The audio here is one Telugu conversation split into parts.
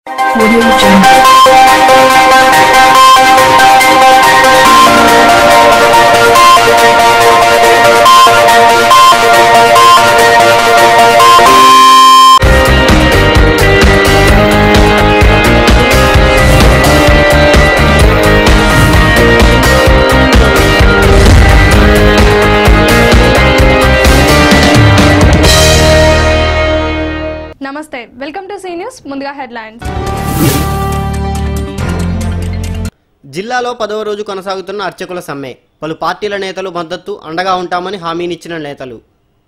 Audio Jungle. నమస్తే వెల్కమ్ టు సీ న్యూస్ ముందుగా హెడ్లైన్స్ జిల్లాలో పదవ రోజు కొనసాగుతున్న అర్చకుల సమ్మె పలు పార్టీల నేతలు మద్దతు అండగా ఉంటామని హామీనిచ్చిన నేతలు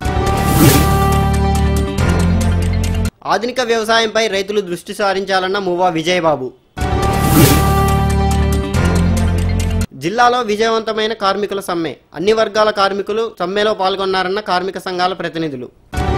ఆధునిక వ్యవసాయంపై రైతులు దృష్టి సారించాలన్న మువ్వా విజయబాబు జిల్లాలో విజయవంతమైన కార్మికుల సమ్మె అన్ని వర్గాల కార్మికులు సమ్మెలో పాల్గొన్నారన్న కార్మిక సంఘాల ప్రతినిధులు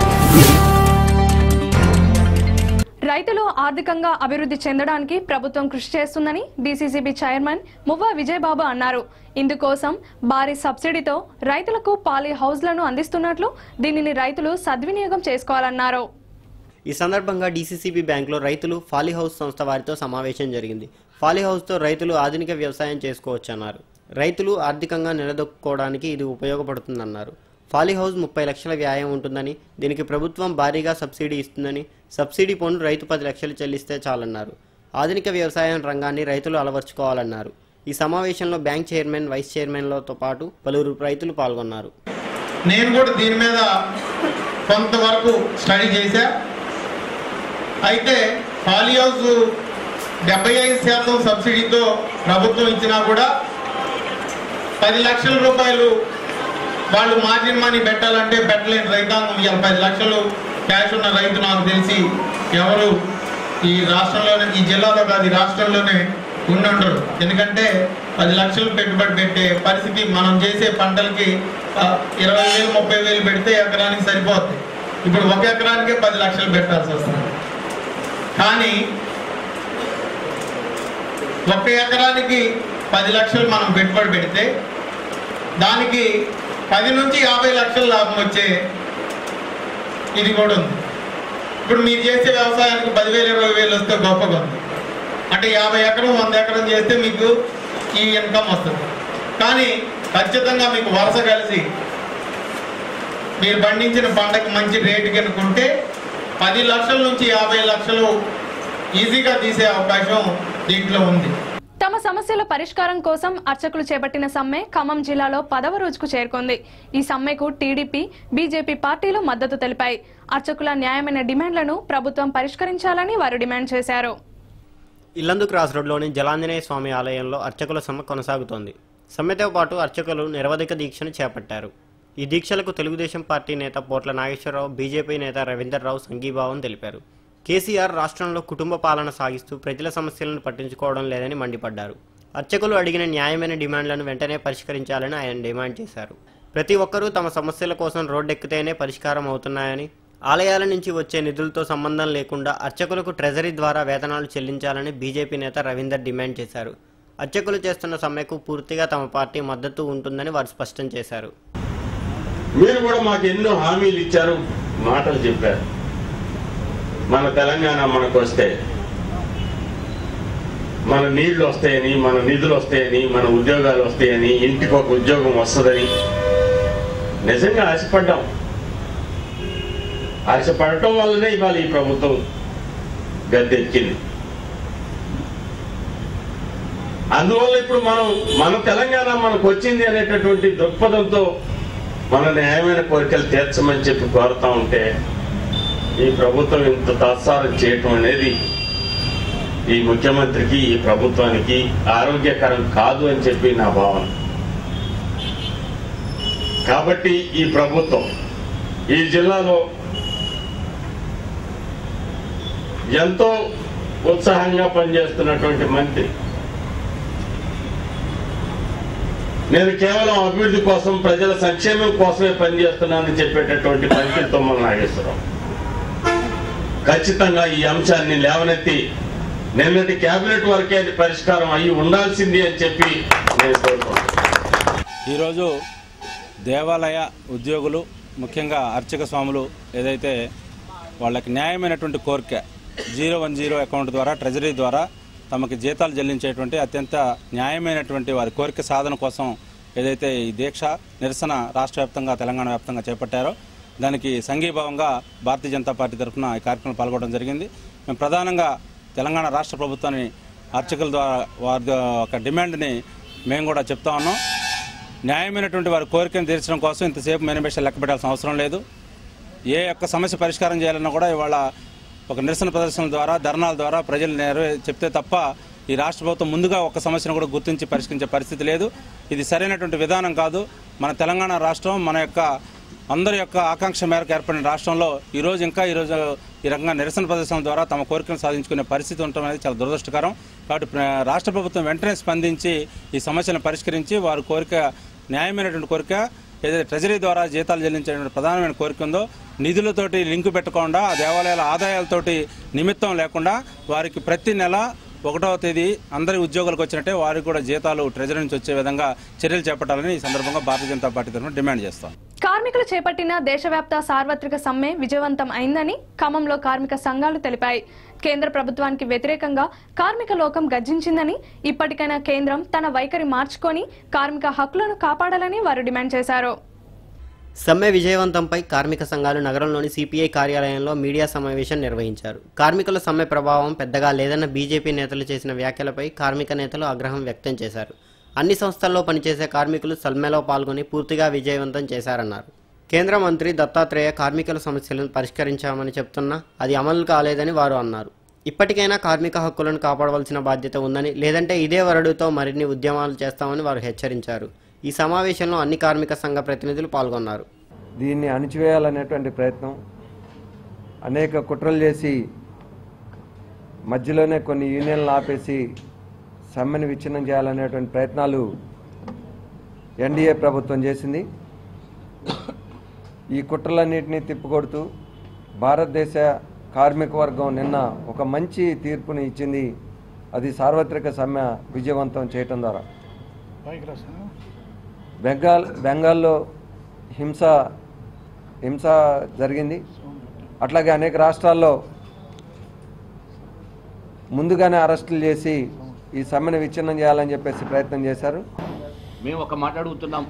రైతులు ఆర్థికంగా అభివృద్ధి చెందడానికి ప్రభుత్వం కృషి చేస్తుందని డీసీసీబీ చైర్మన్ మువ్వా విజయబాబు అన్నారు ఇందుకోసం భారీ సబ్సిడీతో రైతులకు పాలీ హౌస్లను అందిస్తున్నట్లు దీనిని రైతులు సద్వినియోగం చేసుకోవాలన్నారు ఈ సందర్భంగా డీసీసీబీ బ్యాంకులో రైతులు ఫాలీ హౌస్ సంస్థ వారితో సమావేశం జరిగింది ఫాలీ హౌస్తో రైతులు ఆధునిక వ్యవసాయం చేసుకోవచ్చన్నారు రైతులు ఆర్థికంగా నిలదొక్కుకోవడానికి ఇది ఉపయోగపడుతుందన్నారు ఫాలీ హౌస్ ముప్పై లక్షల వ్యాయం ఉంటుందని దీనికి ప్రభుత్వం భారీగా సబ్సిడీ ఇస్తుందని సబ్సిడీ పన్ను రైతు పది లక్షలు చెల్లిస్తే చాలన్నారు ఆధునిక వ్యవసాయం రంగాన్ని రైతులు అలవర్చుకోవాలన్నారు ఈ సమావేశంలో బ్యాంక్ చైర్మన్ వైస్ చైర్మన్లతో పాటు పలువురు రైతులు పాల్గొన్నారు నేను కూడా దీని మీద కొంతవరకు స్టడీ చేశా అయితే పాలీ హౌస్ డెబ్బై ఐదు శాతం సబ్సిడీతో ప్రభుత్వం ఇచ్చినా కూడా పది లక్షల రూపాయలు వాళ్ళు మార్జిన్ మనీ పెట్టాలంటే పెట్టలేని రైతాంగం ఇవాళ పది లక్షలు క్యాష్ ఉన్న రైతు నాకు తెలిసి ఎవరు ఈ రాష్ట్రంలోనే ఈ జిల్లాలో కాదు ఈ రాష్ట్రంలోనే ఉండుండరు ఎందుకంటే పది లక్షలు పెట్టుబడి పెట్టే పరిస్థితి మనం చేసే పంటలకి ఆ, ఇరవై వేలు ముప్పై వేలు పెడితే ఎకరానికి సరిపోతుంది ఇప్పుడు ఒక ఎకరానికే పది లక్షలు పెట్టాల్సి వస్తుంది కానీ ఒక ఎకరానికి పది లక్షలు మనం పెట్టుబడి పెడితే దానికి పది నుంచి యాభై లక్షల లాభం వచ్చే ఇది కూడా ఉంది ఇప్పుడు మీరు చేసే వ్యవసాయానికి పదివేలు ఇరవై వేలు వస్తే గొప్పగా ఉంది అంటే యాభై ఎకరం వంద ఎకరం చేస్తే మీకు ఈ ఇన్కమ్ వస్తుంది కానీ ఖచ్చితంగా మీకు వరుస కలిసి మీరు పండించిన పంటకి మంచి రేటు కనుక్కుంటే పది లక్షల నుంచి యాభై లక్షలు ఈజీగా తీసే అవకాశం దీంట్లో ఉంది తమ సమస్యల పరిష్కారం కోసం అర్చకులు చేపట్టిన సమ్మె ఖమ్మం జిల్లాలో పదవ రోజుకు చేరుకుంది ఈ సమ్మెకు టీడీపీ బీజేపీ పార్టీలు మద్దతు తెలిపాయి అర్చకుల న్యాయమైన డిమాండ్లను ప్రభుత్వం పరిష్కరించాలని వారు డిమాండ్ చేశారు ఇల్లందు క్రాస్ రోడ్లోని జలాంజనేయ స్వామి ఆలయంలో అర్చకుల సమ్మె కొనసాగుతోంది సమ్మెతో పాటు అర్చకులు నిరవధిక దీక్షను చేపట్టారు ఈ దీక్షలకు తెలుగుదేశం పార్టీ నేత పోట్ల నాగేశ్వరరావు బీజేపీ నేత రవీందర్రావు సంఘీభావం తెలిపారు కేసీఆర్ రాష్ట్రంలో కుటుంబ పాలన సాగిస్తూ ప్రజల సమస్యలను పట్టించుకోవడం లేదని మండిపడ్డారు అర్చకులు అడిగిన న్యాయమైన డిమాండ్లను వెంటనే పరిష్కరించాలని ఆయన డిమాండ్ చేశారు ప్రతి ఒక్కరూ తమ సమస్యల కోసం రోడ్డెక్కితేనే పరిష్కారం అవుతున్నాయని ఆలయాల నుంచి వచ్చే నిధులతో సంబంధం లేకుండా అర్చకులకు ట్రెజరీ ద్వారా వేతనాలు చెల్లించాలని బీజేపీ నేత రవీందర్ డిమాండ్ చేశారు అర్చకులు చేస్తున్న సమ్మెకు పూర్తిగా తమ పార్టీ మద్దతు ఉంటుందని వారు స్పష్టం చేశారు మీరు కూడా మాకు ఎన్నో హామీలు ఇచ్చారు మాటలు చెప్పారు మన తెలంగాణ మనకు వస్తే మన నీళ్లు వస్తాయని మన నిధులు వస్తాయని మన ఉద్యోగాలు వస్తాయని ఇంటికి ఒక ఉద్యోగం వస్తుందని నిజంగా ఆశపడ్డాం ఆశపడటం వల్లనే ఇవాళ ఈ ప్రభుత్వం గద్దెక్కింది అందువల్ల ఇప్పుడు మనం మన తెలంగాణ మనకు వచ్చింది అనేటటువంటి దృక్పథంతో మన న్యాయమైన కోరికలు తీర్చమని చెప్పి కోరుతా ఉంటే ఈ ప్రభుత్వం ఇంత తాత్సారం చేయటం అనేది ఈ ముఖ్యమంత్రికి ఈ ప్రభుత్వానికి ఆరోగ్యకరం కాదు అని చెప్పి నా భావన కాబట్టి ఈ ప్రభుత్వం ఈ జిల్లాలో ఎంతో ఉత్సాహంగా పనిచేస్తున్నటువంటి మంత్రి నేను కేవలం అభివృద్ధి కోసం ప్రజల సంక్షేమం కోసమే పనిచేస్తున్నానని చెప్పేటటువంటి మంత్రి తొమ్మల నాగేశ్వరరావు ఖచ్చితంగా ఈ అంశాన్ని లేవనెత్తి నిన్నటి కేబినెట్ వరకే అది పరిష్కారం అయ్యి ఉండాల్సింది అని చెప్పి నేను కోరుకుంటున్నాను ఈరోజు దేవాలయ ఉద్యోగులు ముఖ్యంగా అర్చక స్వాములు ఏదైతే వాళ్ళకి న్యాయమైనటువంటి కోరిక జీరో వన్ జీరో అకౌంట్ ద్వారా ట్రెజరీ ద్వారా తమకి జీతాలు చెల్లించేటువంటి అత్యంత న్యాయమైనటువంటి వారి కోరిక సాధన కోసం ఏదైతే ఈ దీక్ష నిరసన రాష్ట్ర వ్యాప్తంగా తెలంగాణ వ్యాప్తంగా చేపట్టారో దానికి సంఘీభావంగా భారతీయ జనతా పార్టీ తరఫున ఈ కార్యక్రమం పాల్గొనడం జరిగింది మేము ప్రధానంగా తెలంగాణ రాష్ట్ర ప్రభుత్వాన్ని అర్చకుల ద్వారా వారి ఒక డిమాండ్ని మేము కూడా చెప్తా ఉన్నాం న్యాయమైనటువంటి వారి కోరికను తీర్చడం కోసం ఇంతసేపు మేనిఫెస్టో లెక్క పెట్టాల్సిన అవసరం లేదు ఏ ఒక్క సమస్య పరిష్కారం చేయాలన్నా కూడా ఇవాళ ఒక నిరసన ప్రదర్శనల ద్వారా ధర్నాల ద్వారా ప్రజలు నెరవే చెప్తే తప్ప ఈ రాష్ట్ర ప్రభుత్వం ముందుగా ఒక సమస్యను కూడా గుర్తించి పరిష్కరించే పరిస్థితి లేదు ఇది సరైనటువంటి విధానం కాదు మన తెలంగాణ రాష్ట్రం మన యొక్క అందరి యొక్క ఆకాంక్ష మేరకు ఏర్పడిన రాష్ట్రంలో ఈ రోజు ఇంకా ఈ రోజు ఈ రకంగా నిరసన ప్రదర్శనల ద్వారా తమ కోరికను సాధించుకునే పరిస్థితి ఉండటం అనేది చాలా దురదృష్టకరం కాబట్టి ప్ర- రాష్ట్ర ప్రభుత్వం వెంటనే స్పందించి ఈ సమస్యను పరిష్కరించి వారి కోరిక న్యాయమైనటువంటి కోరిక ఏదైతే ట్రెజరీ ద్వారా జీతాలు చెల్లించేటువంటి ప్రధానమైన కోరిక ఉందో నిధులతోటి లింకు పెట్టకుండా ఆ దేవాలయాల ఆదాయాలతోటి నిమిత్తం లేకుండా వారికి ప్రతి నెల ఒకటవ తేదీ అందరి ఉద్యోగులకు వచ్చినట్టే వారికి కూడా జీతాలు ట్రెజరీ నుంచి వచ్చే విధంగా చర్యలు చేపట్టాలని ఈ సందర్భంగా భారతీయ జనతా పార్టీ తరఫున డిమాండ్ చేస్తాం కార్మికులు చేపట్టిన దేశవ్యాప్త సార్వత్రిక సమ్మె విజయవంతం అయిందని ఖమ్మంలో కార్మిక సంఘాలు తెలిపాయి కేంద్ర ప్రభుత్వానికి వ్యతిరేకంగా కార్మిక లోకం గర్జించిందని ఇప్పటికైనా కేంద్రం తన వైఖరి మార్చుకొని కార్మిక హక్కులను కాపాడాలని వారు డిమాండ్ చేశారు సమ్మె విజయవంతంపై కార్మిక సంఘాలు నగరంలోని సిపిఐ కార్యాలయంలో మీడియా సమావేశం నిర్వహించారు కార్మికుల సమ్మె ప్రభావం పెద్దగా లేదన్న బీజేపీ నేతలు చేసిన వ్యాఖ్యలపై కార్మిక నేతలు ఆగ్రహం వ్యక్తం చేశారు అన్ని సంస్థల్లో పనిచేసే కార్మికులు సమ్మెలో పాల్గొని పూర్తిగా విజయవంతం చేశారన్నారు కేంద్ర మంత్రి దత్తాత్రేయ కార్మికుల సమస్యలను పరిష్కరించామని చెప్తున్నా అది అమలు కాలేదని వారు అన్నారు ఇప్పటికైనా కార్మిక హక్కులను కాపాడవలసిన బాధ్యత ఉందని లేదంటే ఇదే వరడుతో మరిన్ని ఉద్యమాలు చేస్తామని వారు హెచ్చరించారు ఈ సమావేశంలో అన్ని కార్మిక సంఘ ప్రతినిధులు పాల్గొన్నారు దీన్ని అణిచివేయాలనేటువంటి ప్రయత్నం అనేక కుట్రలు చేసి మధ్యలోనే కొన్ని యూనియన్లు ఆపేసి సమ్మెను విచ్ఛిన్నం చేయాలనేటువంటి ప్రయత్నాలు ఎన్డీఏ ప్రభుత్వం చేసింది ఈ కుట్రలన్నింటినీ తిప్పికొడుతూ భారతదేశ కార్మిక వర్గం నిన్న ఒక మంచి తీర్పుని ఇచ్చింది అది సార్వత్రిక సమ్మె విజయవంతం చేయటం ద్వారా బెంగాల్ బెంగాల్లో హింస హింస జరిగింది అట్లాగే అనేక రాష్ట్రాల్లో ముందుగానే అరెస్టులు చేసి ఈ సమ్మెను విచ్ఛిన్నం చేయాలని చెప్పేసి ప్రయత్నం చేశారు మేము ఒక మాట అడుగుతున్నాం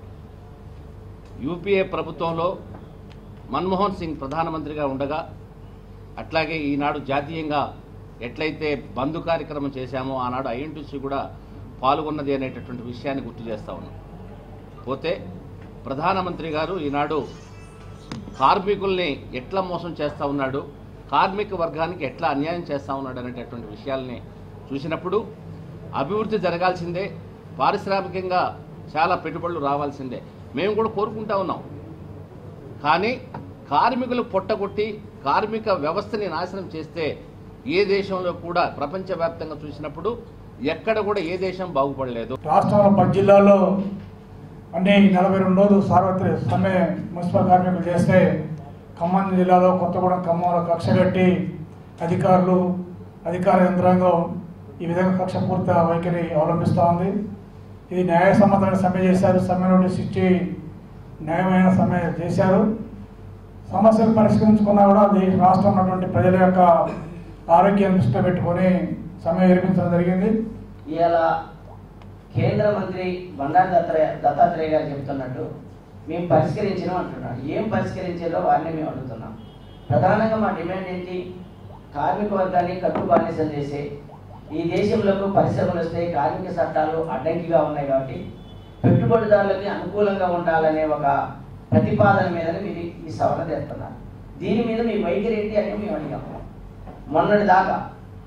యూపీఏ ప్రభుత్వంలో మన్మోహన్ సింగ్ ప్రధానమంత్రిగా ఉండగా అట్లాగే ఈనాడు జాతీయంగా ఎట్లయితే బంధు కార్యక్రమం చేశామో ఆనాడు ఐఎన్టీసీ కూడా పాల్గొన్నది అనేటటువంటి విషయాన్ని గుర్తు చేస్తా ఉన్నాం పోతే ప్రధానమంత్రి గారు ఈనాడు కార్మికుల్ని ఎట్లా మోసం చేస్తూ ఉన్నాడు కార్మిక వర్గానికి ఎట్లా అన్యాయం చేస్తూ ఉన్నాడు అనేటటువంటి విషయాల్ని చూసినప్పుడు అభివృద్ధి జరగాల్సిందే పారిశ్రామికంగా చాలా పెట్టుబడులు రావాల్సిందే మేము కూడా కోరుకుంటా ఉన్నాం కానీ కార్మికులు పొట్టగొట్టి కార్మిక వ్యవస్థని నాశనం చేస్తే ఏ దేశంలో కూడా ప్రపంచవ్యాప్తంగా చూసినప్పుడు ఎక్కడ కూడా ఏ దేశం బాగుపడలేదు రాష్ట్రంలో పది జిల్లాల్లో అన్ని నలభై రెండు రోజులు సార్వత్రిక సమ్మె మున్సిపల్ కార్మికులు చేస్తే ఖమ్మం జిల్లాలో కొత్తగూడెం ఖమ్మంలో కక్ష కట్టి అధికారులు అధికార యంత్రాంగం ఈ విధంగా కక్ష పూర్తి వైఖరి అవలంబిస్తూ ఉంది ఇది న్యాయసమ్మతమైన సమ్మె చేశారు సమ్మె నోటీస్ ఇచ్చి న్యాయమైన సమ్మె చేశారు సమస్యలు పరిష్కరించుకున్నా కూడా దేశ రాష్ట్రం ఉన్నటువంటి ప్రజల యొక్క ఆరోగ్యాన్ని దృష్టిలో పెట్టుకొని సమ్మె విరమించడం జరిగింది ఇవాళ కేంద్ర మంత్రి బండారు దత్తాత్రేయ దత్తాత్రేయ గారు చెప్తున్నట్టు మేము పరిష్కరించినాం అంటున్నాడు ఏం పరిష్కరించారో వారిని మేము అడుగుతున్నాం ప్రధానంగా మా డిమాండ్ ఏంటి కార్మిక వర్గాన్ని కట్టు బానిసం చేసే ఈ దేశంలోకి పరిశ్రమలు వస్తే కార్మిక చట్టాలు అడ్డంకిగా ఉన్నాయి కాబట్టి పెట్టుబడిదారులకి అనుకూలంగా ఉండాలనే ఒక ప్రతిపాదన మీద మీరు ఈ సవరణ తెస్తున్నారు దీని మీద మీ వైఖరి ఏంటి అని మేము అడిగాము మొన్నటి దాకా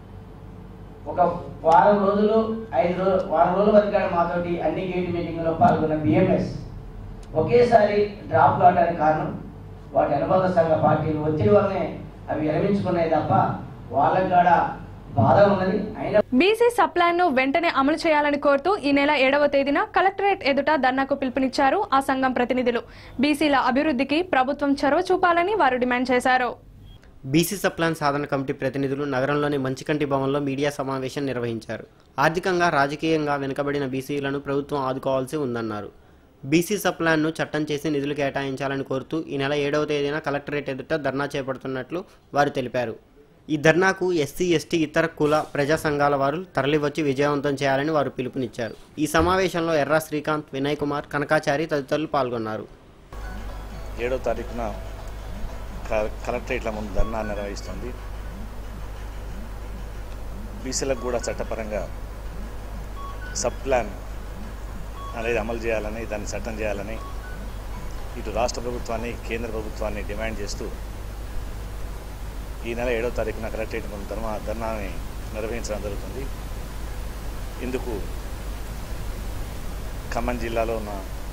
ఒక వారం రోజులు ఐదు రోజు వారం రోజుల వరకు కూడా మాతోటి అన్ని గేట్ మీటింగ్లో పాల్గొన్న బిఎంఎస్ ఒకేసారి డ్రాప్ కావడానికి కారణం వాటి అనుబంధ సంఘ పార్టీలు ఒత్తిడి వల్లనే అవి విరమించుకున్నాయి తప్ప వాళ్ళకి కూడా బాధ ఉన్నది అయినా బీసీ సప్లాన్ ను వెంటనే అమలు చేయాలని కోరుతూ ఈ నెల ఏడవ తేదీన కలెక్టరేట్ ఎదుట ధర్నాకు పిలుపునిచ్చారు ఆ సంఘం ప్రతినిధులు బీసీల అభివృద్ధికి ప్రభుత్వం చొరవ చూపాలని వారు డిమాండ్ చేశారు బీసీ సప్లాన్ సాధన కమిటీ ప్రతినిధులు నగరంలోని మంచికంటి భవన్లో మీడియా సమావేశం నిర్వహించారు ఆర్థికంగా రాజకీయంగా వెనుకబడిన బీసీలను ప్రభుత్వం ఆదుకోవాల్సి ఉందన్నారు బీసీ సప్లాన్ను చట్టం చేసి నిధులు కేటాయించాలని కోరుతూ ఈ నెల ఏడవ తేదీన కలెక్టరేట్ ఎదుట ధర్నా చేపడుతున్నట్లు వారు తెలిపారు ఈ ధర్నాకు ఎస్సీ ఎస్టీ ఇతర కుల ప్రజా సంఘాల వారు తరలివచ్చి విజయవంతం చేయాలని వారు పిలుపునిచ్చారు ఈ సమావేశంలో ఎర్రా శ్రీకాంత్ వినయ్ కుమార్ కనకాచారి తదితరులు పాల్గొన్నారు ఏడో తారీఖున క- కలెక్టరేట్ల ముందు ధర్నా నిర్వహిస్తుంది బీసీలకు కూడా చట్టపరంగా సబ్ ప్లాన్ అనేది అమలు చేయాలని దాన్ని చట్టం చేయాలని ఇటు రాష్ట్ర ప్రభుత్వాన్ని కేంద్ర ప్రభుత్వాన్ని డిమాండ్ చేస్తూ ఈ నెల ఏడో తారీఖున కలెక్టరేట్ ముందు ధర్మ ధర్నాని నిర్వహించడం జరుగుతుంది ఇందుకు ఖమ్మం జిల్లాలో ఉన్న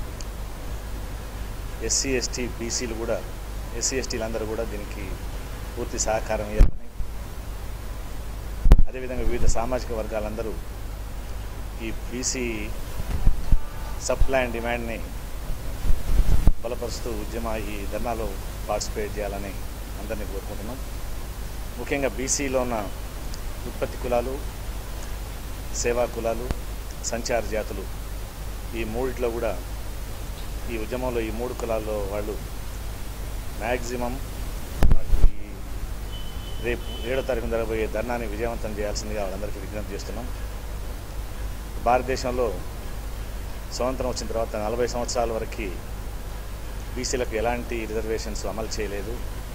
ఎస్సీ ఎస్టీ బీసీలు కూడా ఎస్సీ ఎస్టీలు అందరూ కూడా దీనికి పూర్తి సహకారం ఇవ్వాలని అదేవిధంగా వివిధ సామాజిక వర్గాలందరూ ఈ బీసీ సప్లై అండ్ డిమాండ్ని బలపరుస్తూ ఉద్యమ ఈ ధర్నాలో పార్టిసిపేట్ చేయాలని అందరినీ కోరుకుంటున్నాం ముఖ్యంగా బీసీలో ఉన్న ఉత్పత్తి కులాలు సేవా కులాలు సంచార జాతులు ఈ మూడిట్లో కూడా ఈ ఉద్యమంలో ఈ మూడు కులాల్లో వాళ్ళు మ్యాక్సిమం ఈ రేపు ఏడో తారీఖున జరగబోయే ధర్నాన్ని విజయవంతం చేయాల్సిందిగా వాళ్ళందరికీ విజ్ఞప్తి చేస్తున్నాం భారతదేశంలో స్వతంత్రం వచ్చిన తర్వాత నలభై సంవత్సరాల వరకు బీసీలకు ఎలాంటి రిజర్వేషన్స్ అమలు చేయలేదు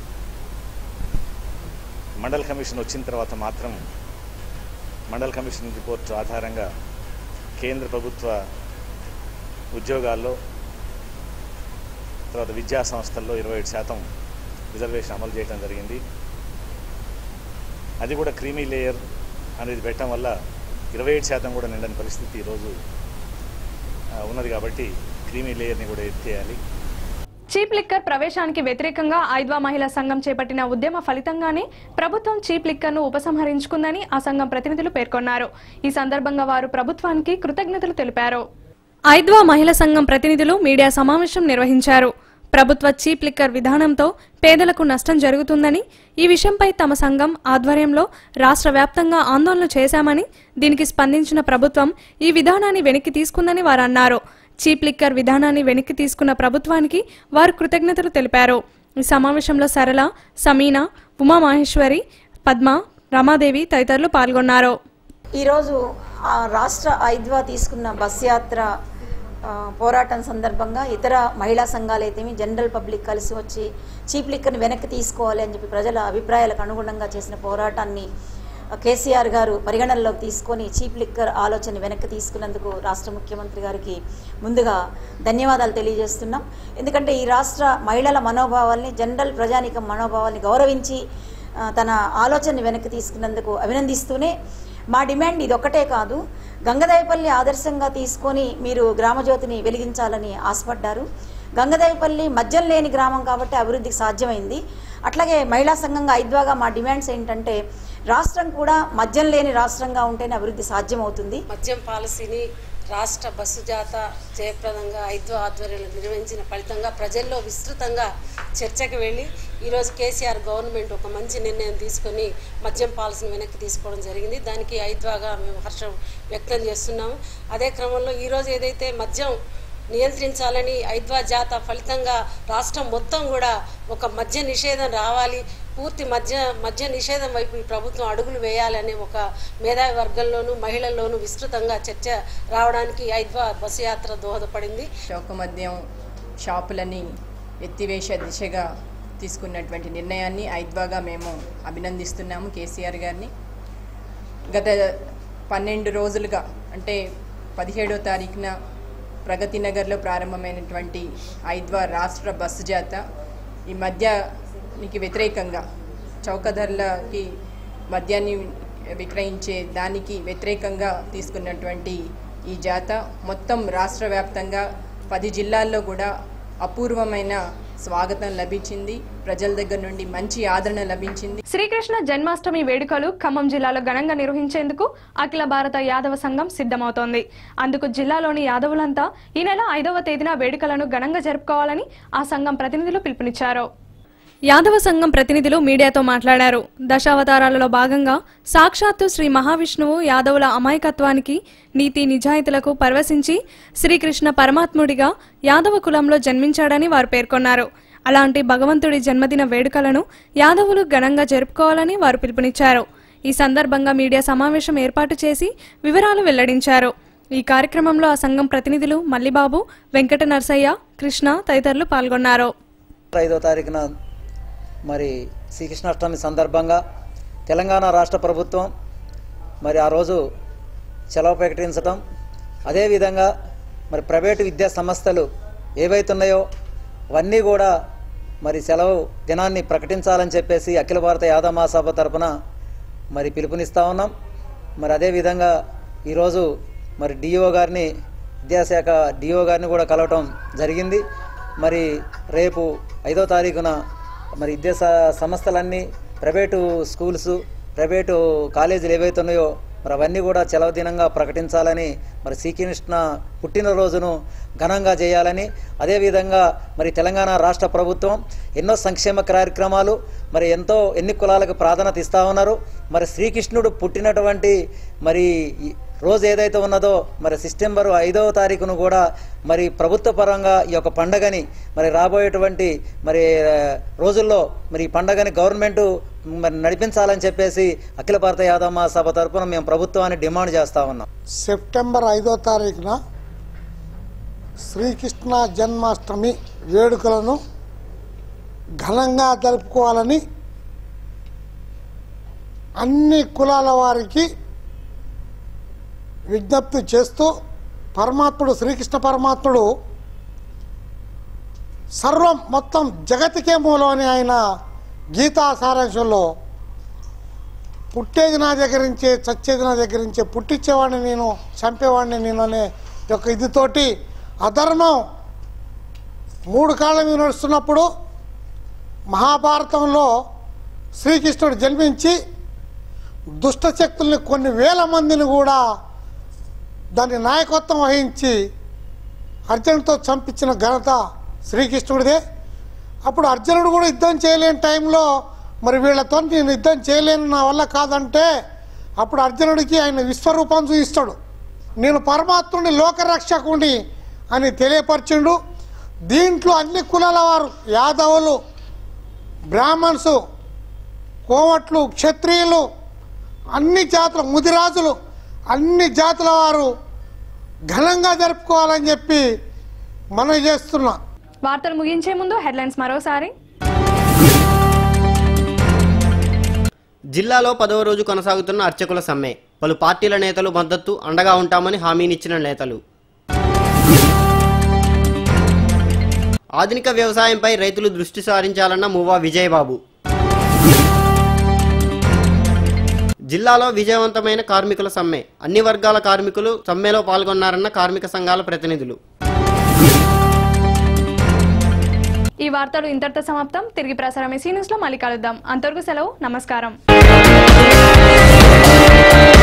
మండల్ కమిషన్ వచ్చిన తర్వాత మాత్రం మండల్ కమిషన్ రిపోర్ట్ ఆధారంగా కేంద్ర ప్రభుత్వ ఉద్యోగాల్లో తర్వాత విద్యా సంస్థల్లో ఇరవై ఏడు శాతం రిజర్వేషన్ అమలు చేయడం జరిగింది అది కూడా క్రీమీ లేయర్ అనేది పెట్టడం వల్ల ఇరవై ఏడు శాతం కూడా నిండని పరిస్థితి ఈరోజు ఆ, ఉన్నది కాబట్టి క్రీమీ లేయర్ని కూడా ఎత్తేయాలి చీప్ లిక్కర్ ప్రవేశానికి వ్యతిరేకంగా ఐద్వా మహిళా సంఘం చేపట్టిన ఉద్యమ ఫలితంగానే ప్రభుత్వం చీప్ లిక్కర్ను ఉపసంహరించుకుందని ఆ సంఘం ప్రతినిధులు పేర్కొన్నారు ఈ సందర్భంగా వారు ప్రభుత్వానికి కృతజ్ఞతలు తెలిపారు ఐద్వా మహిళా సంఘం ప్రతినిధులు మీడియా సమావేశం నిర్వహించారు ప్రభుత్వ చీప్ లిక్కర్ విధానంతో పేదలకు నష్టం జరుగుతుందని ఈ విషయంపై తమ సంఘం ఆధ్వర్యంలో రాష్ట్ర వ్యాప్తంగా ఆందోళన చేశామని దీనికి స్పందించిన ప్రభుత్వం ఈ విధానాన్ని వెనక్కి తీసుకుందని వారు అన్నారు చీప్ లిక్కర్ విధానాన్ని వెనక్కి తీసుకున్న ప్రభుత్వానికి వారు కృతజ్ఞతలు తెలిపారు ఈ సమావేశంలో సరళ సమీనా ఉమామహేశ్వరి పద్మ రమాదేవి తదితరులు పాల్గొన్నారు ఈరోజు ఆ రాష్ట్ర ఐద్వా తీసుకున్న బస్ యాత్ర ఆ, పోరాటం సందర్భంగా ఇతర మహిళా సంఘాలు అయితేమి జనరల్ పబ్లిక్ కలిసి వచ్చి చీప్ లిక్కర్ని వెనక్కి తీసుకోవాలి అని చెప్పి ప్రజల అభిప్రాయాలకు అనుగుణంగా చేసిన పోరాటాన్ని ఆ, కేసీఆర్ గారు పరిగణనలోకి తీసుకొని చీప్ లిక్కర్ ఆలోచన వెనక్కి తీసుకున్నందుకు రాష్ట్ర ముఖ్యమంత్రి గారికి ముందుగా ధన్యవాదాలు తెలియజేస్తున్నాం ఎందుకంటే ఈ రాష్ట్ర మహిళల మనోభావాల్ని జనరల్ ప్రజానికం మనోభావాల్ని గౌరవించి ఆ, తన ఆలోచనని వెనక్కి తీసుకున్నందుకు అభినందిస్తూనే మా డిమాండ్ ఇది ఒక్కటే కాదు గంగదేవపల్లి ఆదర్శంగా తీసుకొని మీరు గ్రామజ్యోతిని వెలిగించాలని ఆశపడ్డారు గంగదేవపల్లి మద్యం లేని గ్రామం కాబట్టి అభివృద్ధికి సాధ్యమైంది అట్లాగే మహిళా సంఘంగా ఐద్వాగా మా డిమాండ్స్ ఏంటంటే రాష్ట్రం కూడా మద్యం లేని రాష్ట్రంగా ఉంటేనే అభివృద్ధి సాధ్యమవుతుంది మద్యం పాలసీని రాష్ట్ర బస్సు జాత జయప్రదంగా ఐద్వ ఆధ్వర్యంలో నిర్వహించిన ఫలితంగా ప్రజల్లో విస్తృతంగా చర్చకు వెళ్ళి ఈరోజు కేసీఆర్ గవర్నమెంట్ ఒక మంచి నిర్ణయం తీసుకొని మద్యం పాలసీని వెనక్కి తీసుకోవడం జరిగింది దానికి ఐద్వాగా మేము హర్షం వ్యక్తం చేస్తున్నాము అదే క్రమంలో ఈరోజు ఏదైతే మద్యం నియంత్రించాలని ఐద్వా జాత ఫలితంగా రాష్ట్రం మొత్తం కూడా ఒక మద్య నిషేధం రావాలి పూర్తి మద్య మద్య నిషేధం వైపు ఈ ప్రభుత్వం అడుగులు వేయాలనే ఒక మేధావి వర్గంలోనూ మహిళల్లోనూ విస్తృతంగా చర్చ రావడానికి ఐద్వా బస్సు యాత్ర దోహదపడింది చౌక మద్యం షాపులని ఎత్తివేసే దిశగా తీసుకున్నటువంటి నిర్ణయాన్ని ఐద్వాగా మేము అభినందిస్తున్నాము కేసీఆర్ గారిని గత పన్నెండు రోజులుగా అంటే పదిహేడో తారీఖున ప్రగతి నగర్లో ప్రారంభమైనటువంటి ఐద్వా రాష్ట్ర బస్సు జాత ఈ మద్యానికి వ్యతిరేకంగా చౌక ధరలకి మద్యాన్ని విక్రయించే దానికి వ్యతిరేకంగా తీసుకున్నటువంటి ఈ జాత మొత్తం రాష్ట్ర వ్యాప్తంగా పది జిల్లాల్లో కూడా అపూర్వమైన స్వాగతం లభించింది ప్రజల దగ్గర నుండి మంచి ఆదరణ లభించింది శ్రీకృష్ణ జన్మాష్టమి వేడుకలు ఖమ్మం జిల్లాలో ఘనంగా నిర్వహించేందుకు అఖిల భారత యాదవ సంఘం సిద్ధమవుతోంది అందుకు జిల్లాలోని యాదవులంతా ఈ నెల ఐదవ తేదీన వేడుకలను ఘనంగా జరుపుకోవాలని ఆ సంఘం ప్రతినిధులు పిలుపునిచ్చారు యాదవ సంఘం ప్రతినిధులు మీడియాతో మాట్లాడారు దశావతారాలలో భాగంగా సాక్షాత్తు శ్రీ మహావిష్ణువు యాదవుల అమాయకత్వానికి నీతి నిజాయితీలకు పరవశించి శ్రీకృష్ణ పరమాత్ముడిగా యాదవ కులంలో జన్మించాడని వారు పేర్కొన్నారు అలాంటి భగవంతుడి జన్మదిన వేడుకలను యాదవులు ఘనంగా జరుపుకోవాలని వారు పిలుపునిచ్చారు ఈ సందర్భంగా మీడియా సమావేశం ఏర్పాటు చేసి వివరాలు వెల్లడించారు ఈ కార్యక్రమంలో ఆ సంఘం ప్రతినిధులు మల్లిబాబు వెంకట నర్సయ్య కృష్ణ తదితరులు పాల్గొన్నారు ఐదో తారీఖున మరి శ్రీకృష్ణాష్టమి సందర్భంగా తెలంగాణ రాష్ట్ర ప్రభుత్వం మరి ఆ రోజు సెలవు ప్రకటించటం అదేవిధంగా మరి ప్రైవేటు విద్యా సంస్థలు ఏవైతున్నాయో అవన్నీ కూడా మరి సెలవు దినాన్ని ప్రకటించాలని చెప్పేసి అఖిల భారత యాదవ మహాసభ తరపున మరి పిలుపునిస్తా ఉన్నాం మరి అదేవిధంగా ఈరోజు మరి డిఓ గారిని విద్యాశాఖ డిఓ గారిని కూడా కలవటం జరిగింది మరి రేపు ఐదో తారీఖున మరి విద్యా స- సంస్థలన్నీ ప్రైవేటు స్కూల్స్ ప్రైవేటు కాలేజీలు ఏవైతే ఉన్నాయో మరి అవన్నీ కూడా సెలవు దినంగా ప్రకటించాలని మరి శ్రీకృష్ణ పుట్టినరోజును ఘనంగా చేయాలని అదేవిధంగా మరి తెలంగాణ రాష్ట్ర ప్రభుత్వం ఎన్నో సంక్షేమ కార్యక్రమాలు మరి ఎంతో ఎన్ని కులాలకు ప్రాధాన్యత ఇస్తా ఉన్నారు మరి శ్రీకృష్ణుడు పుట్టినటువంటి మరి ఈ రోజు ఏదైతే ఉన్నదో మరి సెప్టెంబర్ ఐదవ తారీఖును కూడా మరి ప్రభుత్వ పరంగా ఈ యొక్క పండగని మరి రాబోయేటువంటి మరి ఆ, రోజుల్లో మరి ఈ పండగని గవర్నమెంట్ మరి నడిపించాలని చెప్పేసి అఖిల భారత యాదవ మహాసభ తరపున మేము ప్రభుత్వాన్ని డిమాండ్ చేస్తా ఉన్నాం సెప్టెంబర్ ఐదో తారీఖున శ్రీకృష్ణ జన్మాష్టమి వేడుకలను ఘనంగా జరుపుకోవాలని అన్ని కులాల వారికి విజ్ఞప్తి చేస్తూ పరమాత్ముడు శ్రీకృష్ణ పరమాత్ముడు సర్వం మొత్తం జగతికే మూలం అని ఆయన గీతా సారాంశంలో పుట్టేది నా దగ్గర నుంచే చచ్చేది నా దగ్గర నుంచే పుట్టించేవాడిని నేను చంపేవాడిని నేను అనే యొక్క ఇదితోటి అధర్మం మూడు కాళ్ళ మీద నడుస్తున్నప్పుడు మహాభారతంలో శ్రీకృష్ణుడు జన్మించి దుష్ట శక్తుల్ని కొన్ని వేల మందిని కూడా దాని నాయకత్వం వహించి అర్జునుడితో చంపించిన ఘనత శ్రీకృష్ణుడిదే అప్పుడు అర్జునుడు కూడా యుద్ధం చేయలేని టైంలో మరి వీళ్ళతో నేను యుద్ధం చేయలేను నా వల్ల కాదంటే అప్పుడు అర్జునుడికి ఆయన విశ్వరూపం చూపిస్తాడు నేను పరమాత్ముని లోకరక్షకుని అని తెలియపరిచిండు దీంట్లో అన్ని కులాల వారు యాదవులు బ్రాహ్మణ్స్ కోమట్లు క్షత్రియులు అన్ని జాతుల ముదిరాజులు అన్ని జాతుల వారు ఘనంగా జరుపుకోవాలని చెప్పి మనవి చేస్తున్నా వార్తలు ముగించే ముందు హెడ్లైన్స్ మరోసారి జిల్లాలో పదవ రోజు కొనసాగుతున్న అర్చకుల సమ్మె పలు పార్టీల నేతలు మద్దతు అండగా ఉంటామని హామీనిచ్చిన నేతలు ఆధునిక వ్యవసాయంపై రైతులు దృష్టి సారించాలన్న మువ్వా విజయబాబు జిల్లాలో విజయవంతమైన కార్మికుల సమ్మె అన్ని వర్గాల కార్మికులు సమ్మెలో పాల్గొన్నారన్న కార్మిక సంఘాల ప్రతినిధులు ఈ వార్తలు ఇంతటితో సమాప్తం తిరిగి ప్రసారం ఎసీ న్యూస్లో మళ్ళీ కలుద్దాం అంతవరకు సెలవు నమస్కారం